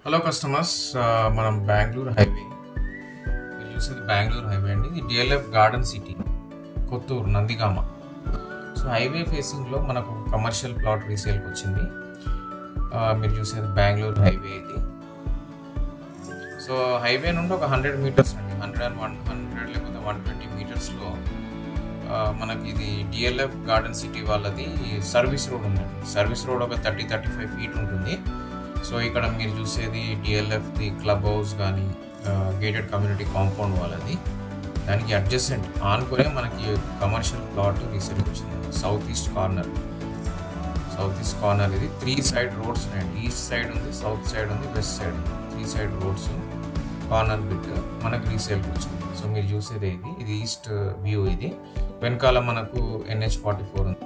hello customers మనం Bengaluru highway మీరు చూసేది బెంగళూరు హైవే అండి ఇది DLF garden city Kothur Nandigama so highway ఫేసింగ్లో మనకు కమర్షియల్ ప్లాట్ రీసేల్కి వచ్చింది ఆ, మీరు చూసేది బెంగళూరు హైవే ఇది సో హైవే నుండి ఒక హండ్రెడ్ మీటర్స్ అండి హండ్రెడ్ అండ్ వన్ హండ్రెడ్ లేకపోతే వన్ ట్వంటీ మీటర్స్లో మనకి ఇది డిఎల్ఎఫ్ గార్డెన్ సిటీ వాళ్ళది సర్వీస్ రోడ్ ఉందండి సర్వీస్ రోడ్ ఒక థర్టీ థర్టీ ఫైవ్ ఫీట్ ఉంటుంది సో ఇక్కడ మీరు చూసేది డిఎల్ఎఫ్ది క్లబ్ హౌస్ కానీ గేటెడ్ కమ్యూనిటీ కాంపౌండ్ వాళ్ళది దానికి అడ్జస్టెంట్ ఆనుకునే మనకి కమర్షియల్ ప్లాట్ రీసెంట్ వచ్చింది south east corner south east corner ఇది త్రీ సైడ్ రోడ్స్ ఉన్నాయండి ఈస్ట్ సైడ్ ఉంది సౌత్ సైడ్ ఉంది వెస్ట్ సైడ్ ఉంది three side roads corner bit మనకు రీసేల్కి వచ్చింది సో మీరు చూసేది ఇది ఇది ఈస్ట్ వ్యూ ఇది వెనకాల మనకు ఎన్హెచ్ ఫార్టీ ఫోర్ ఉంది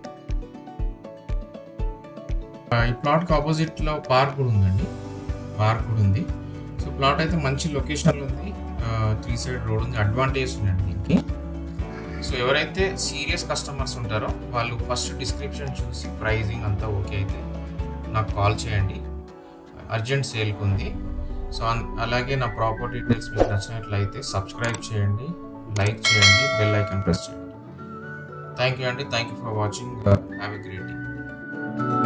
ఆ, ఈ ప్లాట్కి ఆపోజిట్లో పార్క్ కూడా ఉందండి పార్క్ కూడా ఉంది సో ప్లాట్ అయితే మంచి లొకేషన్లో ఉంది త్రీ సైడ్ రోడ్ ఉంది అడ్వాంటేజ్ ఉందండి దీనికి సో ఎవరైతే సీరియస్ కస్టమర్స్ ఉంటారో వాళ్ళు ఫస్ట్ డిస్క్రిప్షన్ చూసి ప్రైజింగ్ అంతా ఓకే అయితే నాకు కాల్ చేయండి అర్జెంట్ సేల్కి ఉంది సో అన్- అలాగే నా ప్రాపర్టీ డీటెయిల్స్ మీకు నచ్చినట్లయితే సబ్స్క్రైబ్ చేయండి లైక్ చేయండి బెల్ ఐకాన్ ప్రెస్ చేయండి థ్యాంక్ యూ అండి thank you for watching have a great day